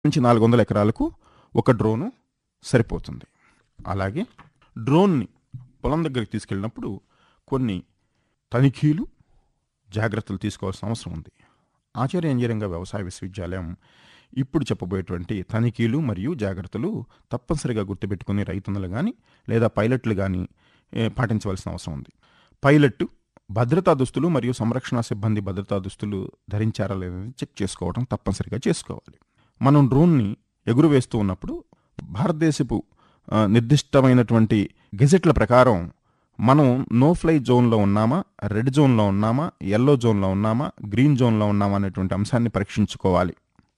నుంచి నాలుగు వందల ఎకరాలకు ఒక డ్రోను సరిపోతుంది అలాగే డ్రోన్ని పొలం దగ్గరికి తీసుకెళ్ళినప్పుడు కొన్ని తనిఖీలు జాగ్రత్తలు తీసుకోవాల్సిన అవసరం ఉంది ఆచార్య ఇంజనీరింగ్ వ్యవసాయ విశ్వవిద్యాలయం ఇప్పుడు చెప్పబోయేటువంటి తనిఖీలు మరియు జాగ్రత్తలు తప్పనిసరిగా గుర్తుపెట్టుకుని రైతన్నలు కానీ లేదా పైలట్లు కానీ ఏ, పాటించవలసిన అవసరం ఉంది పైలట్ భద్రతా దుస్తులు మరియు సంరక్షణ సిబ్బంది భద్రతా దుస్తులు ధరించారా లేదని చెక్ చేసుకోవడం తప్పనిసరిగా చేసుకోవాలి మనం డ్రోన్ని ఎగురువేస్తూ ఉన్నప్పుడు భారతదేశపు ఆ, నిర్దిష్టమైనటువంటి గెజెట్ల ప్రకారం మనం నో ఫ్లై జోన్లో ఉన్నామా రెడ్ జోన్లో ఉన్నామా ఎల్లో జోన్లో ఉన్నామా గ్రీన్ జోన్లో ఉన్నామా అనేటువంటి అంశాన్ని పరీక్షించుకోవాలి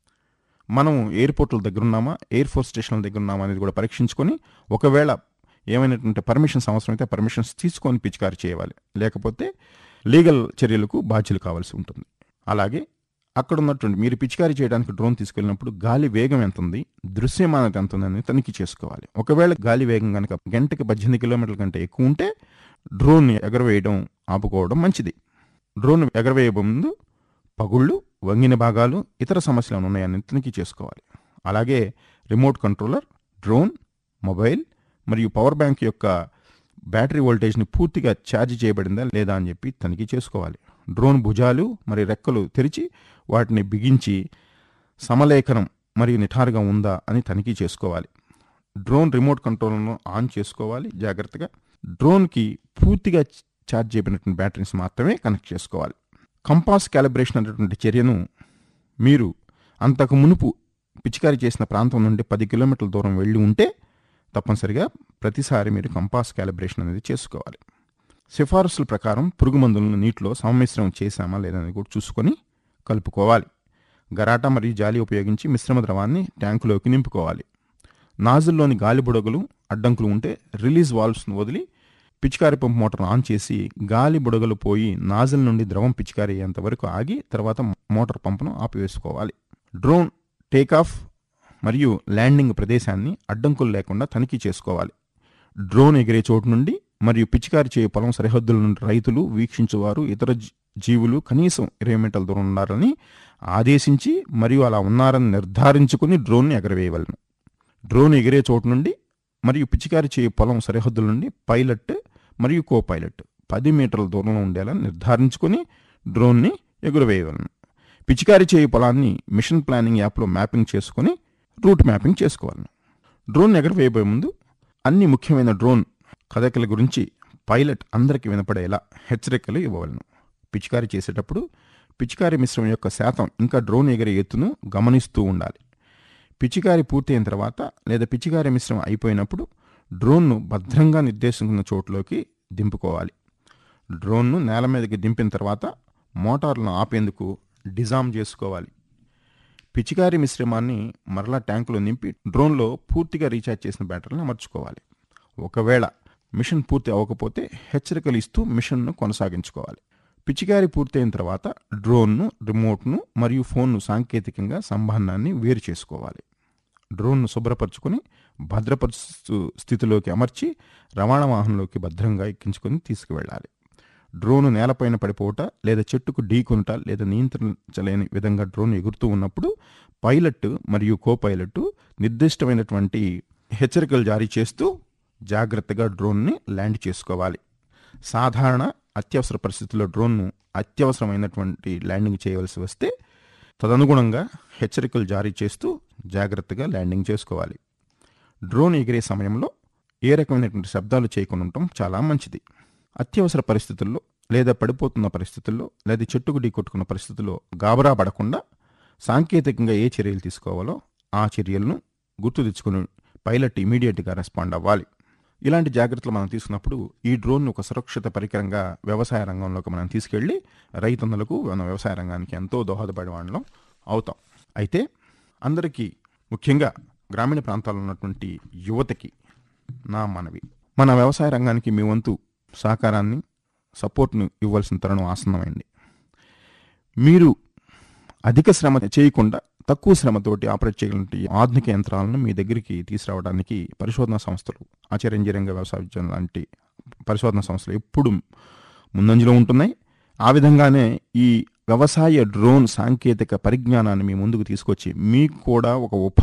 మనం ఎయిర్పోర్ట్ల దగ్గర ఉన్నామా ఎయిర్ ఫోర్స్ స్టేషన్ల దగ్గర ఉన్నామా అనేది కూడా పరీక్షించుకొని ఒకవేళ ఏమైనటువంటి పర్మిషన్స్ అవసరమైతే పర్మిషన్స్ తీసుకొని పిచికారి చేయాలి లేకపోతే లీగల్ చర్యలకు బాధ్యులు కావాల్సి ఉంటుంది అలాగే అక్కడ ఉన్నటువంటి మీరు పిచికారి చేయడానికి డ్రోన్ తీసుకెళ్ళినప్పుడు గాలి వేగం ఎంత ఉంది దృశ్యమానత ఎంత ఉందని తనిఖీ చేసుకోవాలి ఒకవేళ గాలి వేగం కనుక గంటకి పద్దెనిమిది కిలోమీటర్ల కంటే ఎక్కువ ఉంటే డ్రోన్ ఎగరవేయడం ఆపుకోవడం మంచిది డ్రోన్ ఎగరవేయ ముందు పగుళ్ళు వంగిన భాగాలు ఇతర సమస్యలు ఏమైనా ఉన్నాయని తనిఖీ చేసుకోవాలి అలాగే రిమోట్ కంట్రోలర్ డ్రోన్ మొబైల్ మరియు పవర్ బ్యాంక్ యొక్క బ్యాటరీ వోల్టేజ్ని పూర్తిగా ఛార్జ్ చేయబడిందా లేదా అని చెప్పి తనిఖీ చేసుకోవాలి డ్రోన్ భుజాలు మరియు రెక్కలు తెరిచి వాటిని బిగించి సమలేఖనం మరియు నిఠారుగా ఉందా అని తనిఖీ చేసుకోవాలి డ్రోన్ రిమోట్ కంట్రోల్ను ఆన్ చేసుకోవాలి జాగ్రత్తగా డ్రోన్కి పూర్తిగా ఛార్జ్ చేయబడినటువంటి బ్యాటరీస్ మాత్రమే కనెక్ట్ చేసుకోవాలి కంపాస్ క్యాలిబ్రేషన్ అనేటువంటి చర్యను మీరు అంతకు మునుపు పిచికారి చేసిన ప్రాంతం నుండి పది కిలోమీటర్ల దూరం వెళ్ళి ఉంటే తప్పనిసరిగా ప్రతిసారి మీరు కంపాస్ క్యాలిబ్రేషన్ అనేది చేసుకోవాలి సిఫారసుల ప్రకారం పురుగు మందులను నీటిలో సమ్మిశ్రం చేశామా లేదని కూడా చూసుకొని కలుపుకోవాలి గరాటా మరియు జాలి ఉపయోగించి మిశ్రమ ద్రవాన్ని ట్యాంకులోకి నింపుకోవాలి నాజుల్లోని గాలి బుడగలు అడ్డంకులు ఉంటే రిలీజ్ వాల్వ్స్ను వదిలి పిచికారి పంపు మోటార్ ఆన్ చేసి గాలి బుడగలు పోయి నాజిల్ నుండి ద్రవం పిచికారి అయ్యేంత వరకు ఆగి తర్వాత మోటార్ పంపును ఆపివేసుకోవాలి డ్రోన్ టేకాఫ్ మరియు ల్యాండింగ్ ప్రదేశాన్ని అడ్డంకులు లేకుండా తనిఖీ చేసుకోవాలి డ్రోన్ ఎగిరే చోటు నుండి మరియు పిచికారి చేయు పొలం సరిహద్దుల నుండి రైతులు వీక్షించువారు ఇతర జీ- జీవులు కనీసం ఇరవై మీటర్ల దూరం ఉన్నారని ఆదేశించి మరియు అలా ఉన్నారని నిర్ధారించుకుని డ్రోన్ను ఎగరవేయవలను డ్రోన్ ఎగిరే చోటు నుండి మరియు పిచికారి చేయు పొలం సరిహద్దుల నుండి పైలట్ మరియు కో పైలట్ పది మీటర్ల దూరంలో ఉండేలా నిర్ధారించుకుని డ్రోన్ని ఎగురవేయవలను పిచికారి చేయు పొలాన్ని మిషన్ ప్లానింగ్ యాప్లో మ్యాపింగ్ చేసుకుని రూట్ మ్యాపింగ్ చేసుకోవాలను డ్రోన్ ఎగరవేయబోయే ముందు అన్ని ముఖ్యమైన డ్రోన్ కదలికల గురించి పైలట్ అందరికీ వినపడేలా హెచ్చరికలు ఇవ్వవలను పిచికారి చేసేటప్పుడు పిచికారి మిశ్రమం యొక్క శాతం ఇంకా డ్రోన్ ఎగిరే ఎత్తును గమనిస్తూ ఉండాలి పిచికారి పూర్తయిన తర్వాత లేదా పిచికారి మిశ్రమం అయిపోయినప్పుడు డ్రోన్ను భద్రంగా నిర్దేశించిన చోట్లోకి దింపుకోవాలి డ్రోన్ను నేల మీదకి దింపిన తర్వాత మోటార్లను ఆపేందుకు డిజామ్ చేసుకోవాలి పిచికారి మిశ్రమాన్ని మరలా ట్యాంకులో నింపి డ్రోన్లో పూర్తిగా రీఛార్జ్ చేసిన బ్యాటరీని అమర్చుకోవాలి ఒకవేళ మిషన్ పూర్తి అవ్వకపోతే హెచ్చరికలు ఇస్తూ మిషన్ను కొనసాగించుకోవాలి పిచికారి పూర్తయిన తర్వాత డ్రోన్ను రిమోట్ను మరియు ఫోన్ను సాంకేతికంగా సంబంధాన్ని వేరు చేసుకోవాలి డ్రోన్ను శుభ్రపరచుకొని భద్రపరుస్తు స్థితిలోకి అమర్చి రవాణా వాహనంలోకి భద్రంగా ఎక్కించుకొని తీసుకువెళ్ళాలి డ్రోన్ నేలపైన పడిపోవట లేదా చెట్టుకు ఢీకొనుట లేదా నియంత్రించలేని విధంగా డ్రోన్ ఎగురుతూ ఉన్నప్పుడు పైలట్ మరియు కో పైలట్ నిర్దిష్టమైనటువంటి హెచ్చరికలు జారీ చేస్తూ జాగ్రత్తగా డ్రోన్ని ల్యాండ్ చేసుకోవాలి సాధారణ అత్యవసర పరిస్థితుల్లో డ్రోన్ను అత్యవసరమైనటువంటి ల్యాండింగ్ చేయవలసి వస్తే తదనుగుణంగా హెచ్చరికలు జారీ చేస్తూ జాగ్రత్తగా ల్యాండింగ్ చేసుకోవాలి డ్రోన్ ఎగిరే సమయంలో ఏ రకమైనటువంటి శబ్దాలు చేయకుండా ఉండటం చాలా మంచిది అత్యవసర పరిస్థితుల్లో లేదా పడిపోతున్న పరిస్థితుల్లో లేదా చెట్టుకు ఢీకొట్టుకున్న పరిస్థితుల్లో గాబరా పడకుండా సాంకేతికంగా ఏ చర్యలు తీసుకోవాలో ఆ చర్యలను గుర్తు తెచ్చుకుని పైలట్ ఇమీడియట్గా రెస్పాండ్ అవ్వాలి ఇలాంటి జాగ్రత్తలు మనం తీసుకున్నప్పుడు ఈ డ్రోన్ ఒక సురక్షిత పరికరంగా వ్యవసాయ రంగంలోకి మనం తీసుకెళ్ళి రైతన్నులకు మన వ్యవసాయ రంగానికి ఎంతో దోహదపడే వాళ్ళం అవుతాం అయితే అందరికీ ముఖ్యంగా గ్రామీణ ప్రాంతాల్లో ఉన్నటువంటి యువతకి నా మనవి మన వ్యవసాయ రంగానికి మీ వంతు సహకారాన్ని సపోర్ట్ను ఇవ్వాల్సిన తరుణం ఆసన్నమైంది మీరు అధిక శ్రమ చేయకుండా తక్కువ శ్రమతోటి ఆపరేట్ చేయగలిగిన ఆధునిక యంత్రాలను మీ దగ్గరికి తీసుకురావడానికి పరిశోధనా సంస్థలు ఆచార్య ఇంజనీరింగ్ వ్యవసాయ విజ్ఞానం లాంటి పరిశోధనా సంస్థలు ఎప్పుడు ముందంజలో ఉంటున్నాయి ఆ విధంగానే ఈ వ్యవసాయ డ్రోన్ సాంకేతిక పరిజ్ఞానాన్ని మీ ముందుకు తీసుకొచ్చి మీకు కూడా ఒక ఉప